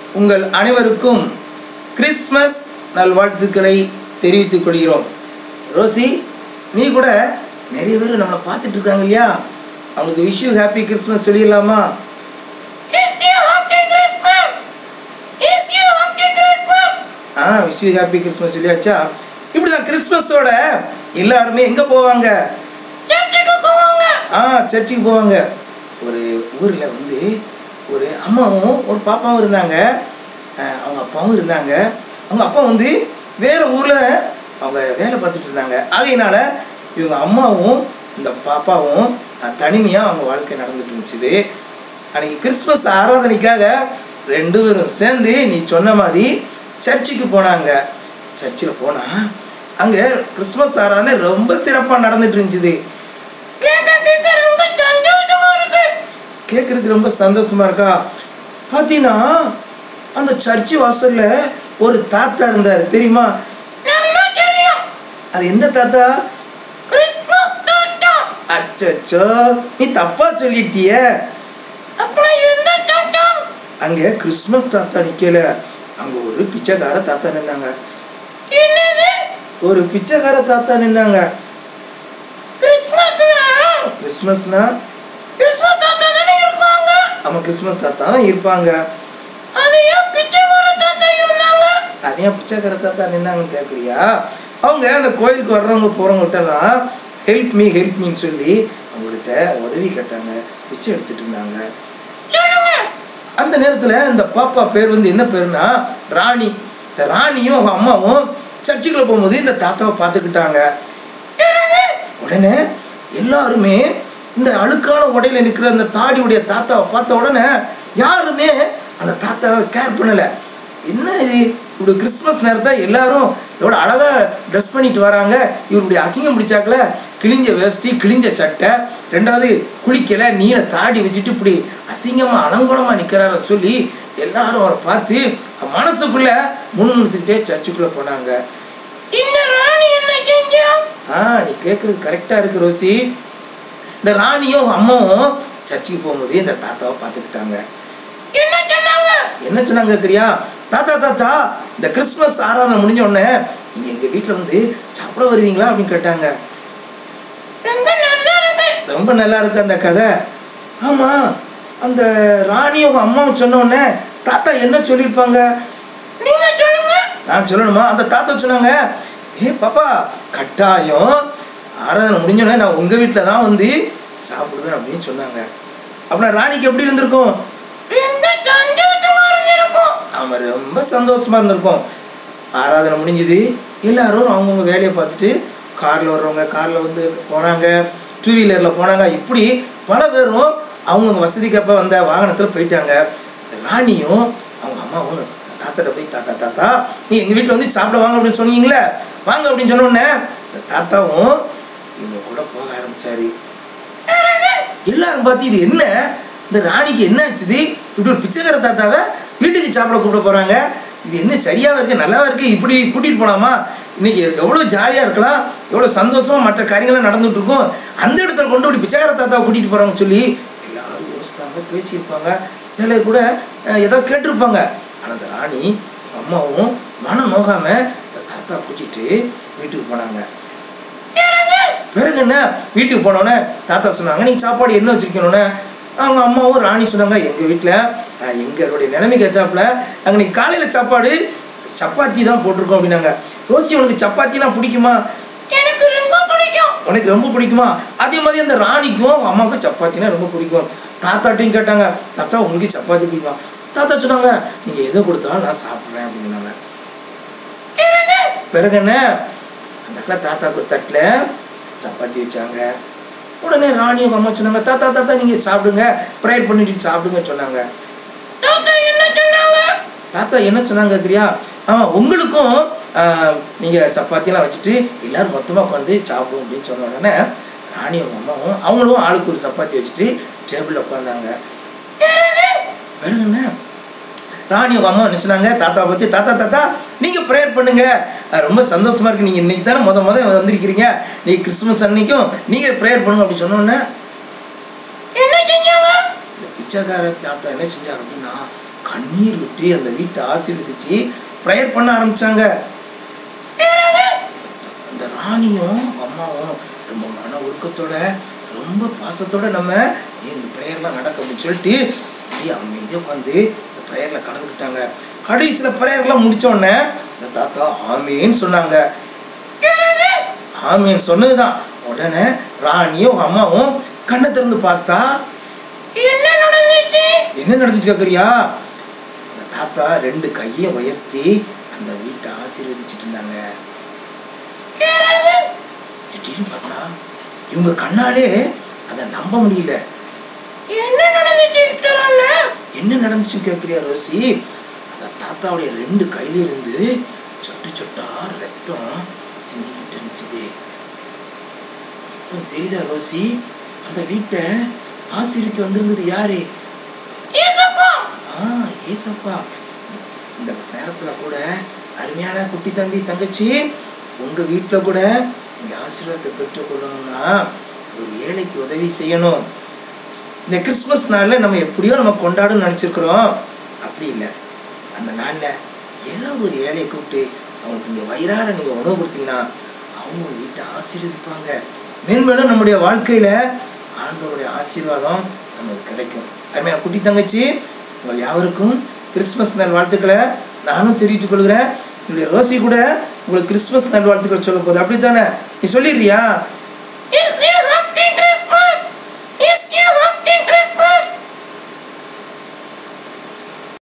உங்கள் அனைவருக்கும் கிறிஸ்மஸ் நல்வாழ்த்துக்களை தெரிவித்துக் கொள்கிறோம் ரோசி நீ கூட நிறைய பேர் நம்மளை பார்த்துட்டு இருக்காங்க இல்லையா அவங்களுக்கு விஷ் யூ ஹாப்பி கிறிஸ்மஸ் சொல்லிடலாமா ஆ விஷ் யூ ஹாப்பி கிறிஸ்மஸ் சொல்லியாச்சா இப்படி தான் கிறிஸ்மஸோட எல்லாருமே எங்கே போவாங்க ஆ சர்ச்சுக்கு போவாங்க ஒரு ஊரில் வந்து ஒரு அம்மாவும் ஒரு பாப்பாவும் இருந்தாங்க அஹ் அவங்க அப்பாவும் இருந்தாங்க அவங்க அப்பா வந்து வேறு ஊரில் அவங்க வேலை பார்த்துட்டு இருந்தாங்க ஆகையினால இவங்க அம்மாவும் இந்த பாப்பாவும் தனிமையாக அவங்க வாழ்க்கை நடந்துட்டு இருந்துச்சு அன்னைக்கு கிறிஸ்மஸ் ஆராதனைக்காக ரெண்டு பேரும் சேர்ந்து நீ சொன்ன மாதிரி சர்ச்சுக்கு போனாங்க சர்ச்சில் போனால் அங்கே கிறிஸ்மஸ் ஆராதனை ரொம்ப சிறப்பாக நடந்துட்டு இருந்துச்சு கேட்குறதுக்கு ரொம்ப சந்தோஷமா இருக்கா பார்த்தீங்கன்னா அந்த சர்ச்சு வாசல்ல ஒரு தாத்தா இருந்தார் தெரியுமா அது எந்த தாத்தா அச்சோ நீ தப்பா சொல்லிட்டிய அங்க கிறிஸ்மஸ் தாத்தா நிக்கல அங்க ஒரு பிச்சைக்கார தாத்தா நின்னாங்க ஒரு பிச்சைக்கார தாத்தா நின்னாங்க கிறிஸ்மஸ்னா ஆமா கிறிஸ்மஸ் தாத்தா தான் இருப்பாங்க அது ஏன் பிச்சைக்கார தாத்தா நின்னாங்கன்னு கேட்குறியா அவங்க அந்த கோயிலுக்கு வர்றவங்க போகிறவங்ககிட்டலாம் ஹெல்ப் மீ ஹெல்ப் மீன்னு சொல்லி அவங்ககிட்ட உதவி கேட்டாங்க பிச்சை எடுத்துட்டு இருந்தாங்க அந்த நேரத்தில் இந்த பாப்பா பேர் வந்து என்ன பேருனா ராணி இந்த ராணியும் அவங்க அம்மாவும் சர்ச்சுக்குள்ள போகும்போது இந்த தாத்தாவை பார்த்துக்கிட்டாங்க உடனே எல்லாருமே இந்த அழுக்கான உடையில நிற்கிற அந்த தாடியுடைய தாத்தாவை பார்த்த உடனே யாருமே அந்த தாத்தாவை கேர் பண்ணலை என்ன இது இப்படி கிறிஸ்மஸ் நேரத்தை எல்லாரும் எவ்வளோ அழகாக ட்ரெஸ் பண்ணிட்டு வராங்க இவருடைய அசிங்கம் பிடிச்சாக்கல கிழிஞ்ச வேஷ்டி கிழிஞ்ச சட்டை ரெண்டாவது குளிக்கலை நீல தாடி வச்சுட்டு இப்படி அசிங்கமாக அலங்கோலமாக நிற்கிறார சொல்லி எல்லாரும் அவரை பார்த்து மனசுக்குள்ள முணுமுணுத்துக்கிட்டே சர்ச்சுக்குள்ளே போனாங்க ஆ நீ கேட்குறது கரெக்டாக இருக்கு ரோசி இந்த ராணியும் அவங்க அம்மாவும் சர்ச்சுக்கு போகும்போது இந்த தாத்தாவை பார்த்துக்கிட்டாங்க என்ன சொன்னாங்க கேட்குறியா தாத்தா தாத்தா இந்த கிறிஸ்மஸ் ஆராதனை முடிஞ்ச உடனே நீங்கள் எங்கள் வீட்டில் வந்து சாப்பிட வருவீங்களா அப்படின்னு கேட்டாங்க ரொம்ப நல்லா இருக்கு அந்த கதை ஆமாம் அந்த ராணி அவங்க அம்மாவும் சொன்ன உடனே தாத்தா என்ன சொல்லியிருப்பாங்க நான் சொல்லணுமா அந்த தாத்தா சொன்னாங்க ஏ பாப்பா கட்டாயம் ஆராதனை முடிஞ்சோடனே நான் உங்கள் வீட்டில் தான் வந்து சாப்பிடுவேன் அப்படின்னு சொன்னாங்க அப்படின்னா ராணிக்கு எப்படி இருந்திருக்கும் ஆமாம் ரொம்ப சந்தோஷமா இருந்திருக்கும் ஆராதனை முடிஞ்சுது எல்லாரும் அவங்கவுங்க வேலையை பார்த்துட்டு காரில் வர்றவங்க காரில் வந்து போனாங்க டூ வீலரில் போனாங்க இப்படி பல பேரும் அவங்கவுங்க வசதிக்கப்ப வந்த வாகனத்தில் போயிட்டாங்க ராணியும் அவங்க அம்மாவும் தாத்தாட்ட போய் தாத்தா தாத்தா நீ எங்கள் வீட்டில் வந்து சாப்பிட வாங்க அப்படின்னு சொன்னீங்களே வாங்க அப்படின்னு சொன்ன உடனே இந்த தாத்தாவும் இவங்க கூட போக ஆரம்பிச்சாரு எல்லாரும் பார்த்து இது என்ன இந்த ராணிக்கு என்ன ஆச்சுது இப்படி ஒரு பிச்சைக்கார தாத்தாவை வீட்டுக்கு சாப்பிட கூப்பிட போகிறாங்க இது என்ன சரியாகவும் இருக்குது நல்லாவா இருக்குது இப்படி கூட்டிகிட்டு போகலாமா இன்னைக்கு எவ்வளோ ஜாலியாக இருக்கலாம் எவ்வளோ சந்தோஷமாக மற்ற காரியங்கள்லாம் நடந்துட்டு இருக்கும் அந்த இடத்துல கொண்டு இப்படி பிச்சைக்கார தாத்தாவை கூட்டிகிட்டு போகிறாங்கன்னு சொல்லி எல்லாரும் யோசித்தாங்க பேசியிருப்பாங்க சிலர் கூட அஹ், ஏதோ கேட்டிருப்பாங்க ஆனால் அந்த ராணி அவங்க அம்மாவும் மனம் நோகாமல் இந்த தாத்தா கூட்டிகிட்டு வீட்டுக்கு போனாங்க பிறகு என்ன வீட்டுக்கு போனோடனே தாத்தா சொன்னாங்க நீ சாப்பாடு என்ன வச்சிருக்கணும்னே அவங்க அம்மாவும் ராணி சொன்னாங்க எங்கள் வீட்டில் எங்களுடைய நிலைமைக்கு ஏற்றாப்புல நாங்கள் இன்னைக்கு காலையில் சாப்பாடு சப்பாத்தி தான் போட்டிருக்கோம் அப்படின்னாங்க ரோசி உனக்கு சப்பாத்திலாம் பிடிக்குமா உனக்கு ரொம்ப பிடிக்குமா அதே மாதிரி அந்த ராணிக்கும் அவங்க அம்மாவுக்கும் சப்பாத்தினா ரொம்ப பிடிக்கும் தாத்தாட்டையும் கேட்டாங்க தாத்தா உங்களுக்கு சப்பாத்தி பிடிக்குமா தாத்தா சொன்னாங்க நீங்கள் எதை கொடுத்தாலும் நான் சாப்பிட்றேன் அப்படின்னு சொன்னாங்க பிறகு என்ன அந்த இடத்துல தாத்தாக்கு ஒரு தட்டில் சப்பாத்தி வச்சாங்க உடனே ராணி அவங்க அம்மா சொன்னாங்க தாத்தா தாத்தா நீங்கள் சாப்பிடுங்க ப்ரேயர் பண்ணிட்டு சாப்பிடுங்கன்னு சொன்னாங்க தாத்தா என்ன சொன்னாங்க கிரியா ஆமாம் உங்களுக்கும் நீங்கள் சப்பாத்திலாம் வச்சுட்டு எல்லாரும் மொத்தமாக உட்காந்து சாப்பிடுவோம் அப்படின்னு சொன்ன உடனே ராணி அவங்க அம்மாவும் அவங்களும் ஆளுக்கு ஒரு சப்பாத்தி வச்சுட்டு டேபிளில் உட்காந்தாங்க பிறகு என்ன ராணி உங்கள் அம்மா என்ன சொன்னாங்க தாத்தா பற்றி தாத்தா தாத்தா நீங்கள் ப்ரேயர் பண்ணுங்க அஹ் ரொம்ப சந்தோஷமா இருக்கு நீங்கள் இன்னைக்கு தானே முத முத வந்திருக்கிறீங்க நீங்கள் கிறிஸ்மஸ் அன்னைக்கும் நீங்கள் ப்ரேயர் பண்ணுங்க அப்படி சொன்ன உடனே இந்த பிச்சைக்கார தாத்தா என்ன செஞ்சார் அப்படின்னா கண்ணீர் விட்டு அந்த வீட்டை ஆசீர்வதிச்சு ப்ரேயர் பண்ண ஆரம்பிச்சாங்க அந்த ராணியும் அம்மாவும் ரொம்ப மன உருக்கத்தோட ரொம்ப பாசத்தோட நம்ம "ஏய், இந்த ப்ரேயர்லாம் நடக்க அப்படின்னு சொல்லிட்டு அப்படியே அமைதியாக உட்காந்து இந்த ப்ரேயரில் கலந்துக்கிட்டாங்க கடைசியில் ப்ரேயர்லாம் முடிச்ச உடனே இந்த தாத்தா ஆமேன்னு சொன்னாங்க ஆமீன் சொன்னதுதான் உடனே ராணியும் அம்மாவும் கண்ணை திறந்து பார்த்தா என்ன நடந்துச்சு என்ன நடந்துச்சு கேட்குறியா அந்த தாத்தா ரெண்டு கையை உயர்த்தி அந்த வீட்டை ஆசீர்வதிச்சிட்டு இருந்தாங்க திடீர்னு பார்த்தா இவங்க கண்ணாலே அதை நம்ப முடியல என்ன நடந்துச்சு விக்டர் அண்ணா என்ன நடந்துச்சுன்னு கேட்குறியா ரோசி அந்த தாத்தாவுடைய ரெண்டு கையில இருந்து சொட்டு சொட்டா ரத்தம் சிந்திக்கிட்டு இருந்துச்சு இப்போ தெரியுதா ரோசி அந்த வீட்டை ஆசிரியருக்கு வந்திருந்தது யாரு ஏசப்பா ஆ ஏசப்பா இந்த நேரத்தில் கூட அருமையான குட்டி தம்பி தங்கச்சி உங்கள் வீட்டில் கூட நீங்கள் ஆசீர்வாதத்தை பெற்றுக்கொள்ளணும்னா ஒரு ஏழைக்கு உதவி செய்யணும் இந்த கிறிஸ்மஸ் நாளில் நம்ம எப்படியோ நம்ம கொண்டாடணும்னு நினச்சிருக்கிறோம் அப்படி இல்லை அந்த நாளில் ஏதாவது ஒரு ஏழையை கூப்பிட்டு அவங்களுக்கு நீங்கள் வயிறார நீங்கள் உணவு கொடுத்தீங்கன்னா அவங்க உங்க வீட்டை ஆசீர்வதிப்பாங்க மேன்மேலும் நம்முடைய வாழ்க்கையில் ஆண்டவருடைய ஆசீர்வாதம் நமக்கு கிடைக்கும் அருமையான குட்டி தங்கச்சி உங்கள் யாவருக்கும் கிறிஸ்மஸ் நாள் வாழ்த்துக்களை நானும் தெரிவித்துக் கொள்கிறேன் என்னுடைய ரோசி கூட உங்களுக்கு கிறிஸ்மஸ் நாள் வாழ்த்துக்கள் சொல்ல போகுது அப்படி தானே நீ சொல்லிடுறியா